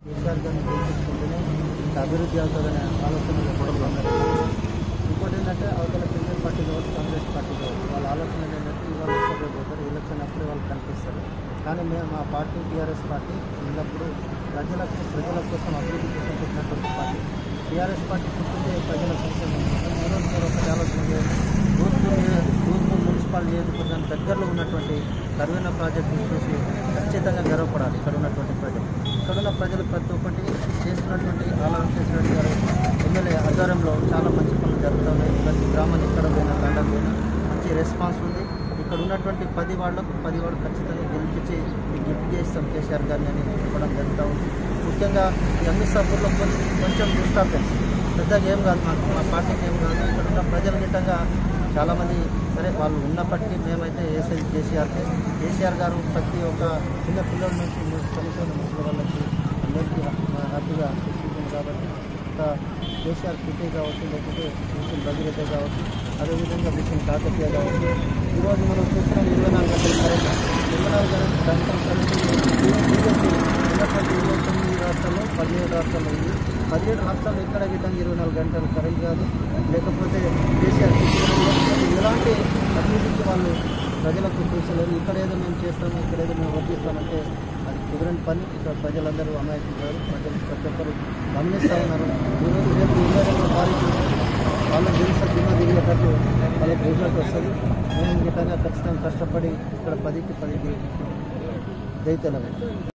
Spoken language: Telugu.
కేసీఆర్ గారిని గెలిపించుకుంటేనే ఇంకా అభివృద్ధి అవుతుందనే ఆలోచన కూడా అందరూ ఇంకోటి ఏంటంటే అవతల కాంగ్రెస్ పార్టీ కావచ్చు కాంగ్రెస్ పార్టీ కావచ్చు వాళ్ళ ఆలోచన ఏంటంటే ఇవాళ వస్తారు పోతారు ఎలక్షన్ అప్పుడే వాళ్ళు కనిపిస్తారు కానీ మేము మా పార్టీ టీఆర్ఎస్ పార్టీ ఎల్లప్పుడూ ప్రజలకు ప్రజల కోసం అభివృద్ధి కోసం పెట్టినటువంటి పార్టీ టీఆర్ఎస్ పార్టీ పుట్టిందే ప్రజల సంక్షేమం కోసం ఈరోజు మీరు ఒకటి ఆలోచన చేయండి తూర్పు తూర్పు మున్సిపల్ నియోజకవర్గం దగ్గరలో ఉన్నటువంటి కరువైన ప్రాజెక్టును చూసి ఖచ్చితంగా గర్వపడాలి ఇక్కడ ఉన్నటువంటి ప్రజలు ఇక్కడ ఉన్న ప్రజలు ప్రతి ఒక్కటి చేస్తున్నటువంటి ఆలోచన చేసినట్టు గారు ఎమ్మెల్యే ఆధ్వర్యంలో చాలా మంచి పనులు జరుగుతున్నాయి ప్రతి గ్రామాన్ని ఎక్కడ పోయినా లండన్ పోయినా మంచి రెస్పాన్స్ ఉంది ఇక్కడ ఉన్నటువంటి పది వాళ్ళకు పది వాళ్ళు ఖచ్చితంగా గెలిపించి మీకు గిఫ్ట్ చేస్తాం కేసీఆర్ గారిని అని చెప్పడం జరుగుతూ ఉంది ముఖ్యంగా ఈ అన్ని సభ్యుల్లో కొంచెం కొంచెం డిస్టర్బెన్స్ పెద్దగా ఏం కాదు మాకు మా పార్టీకి ఏం కాదు ఇక్కడ ఉన్న ప్రజల గిట్టంగా చాలామంది సరే వాళ్ళు ఉన్నప్పటికీ మేమైతే వేసేది కేసీఆర్కే కేసీఆర్ గారు ప్రతి ఒక్క చిన్న పిల్లల నుంచి చనిపోయిన ముసలి వాళ్ళకి అందరికీ హ్యాపీగా చూసుకుంటుంది కాబట్టి ఇంకా కేసీఆర్ కిటే కావచ్చు లేకపోతే మిషన్ భగీరథ కావచ్చు అదేవిధంగా మిషన్ కాకతీయ కావచ్చు ఈరోజు మనం చూస్తున్నాం ఇరవై నాలుగు గంటల కరెంట్ ఇరవై నాలుగు గంటల కరెంట్ బీజేపీ ఉన్నటువంటి ఇరవై తొమ్మిది రాష్ట్రాల్లో పదిహేడు రాష్ట్రాల్లో ఉంది పదిహేడు రాష్ట్రాల్లో ఎక్కడ విధంగా ఇరవై నాలుగు గంటలు కరెంట్ కాదు లేకపోతే కేసీఆర్ ఎలాంటి అభివృద్ధికి వాళ్ళు ప్రజలకు చూసలేరు ఇక్కడ ఏదో మేము చేస్తాము ఇక్కడ ఏదో మేము వర్తిస్తామంటే అది కుదరని పని ఇక్కడ ప్రజలందరూ అమాయకులు ప్రజలు ప్రతి ఒక్కరు గమనిస్తూ ఉన్నారు ఈరోజు రేపు ఇరవై రెండు తారీఖు వాళ్ళకి తెలుసా దిమ్మ తిరిగేటట్టు వాళ్ళకి రిజల్ట్ వస్తుంది మేము విధంగా ఖచ్చితంగా కష్టపడి ఇక్కడ పదికి పదికి దయతెలవి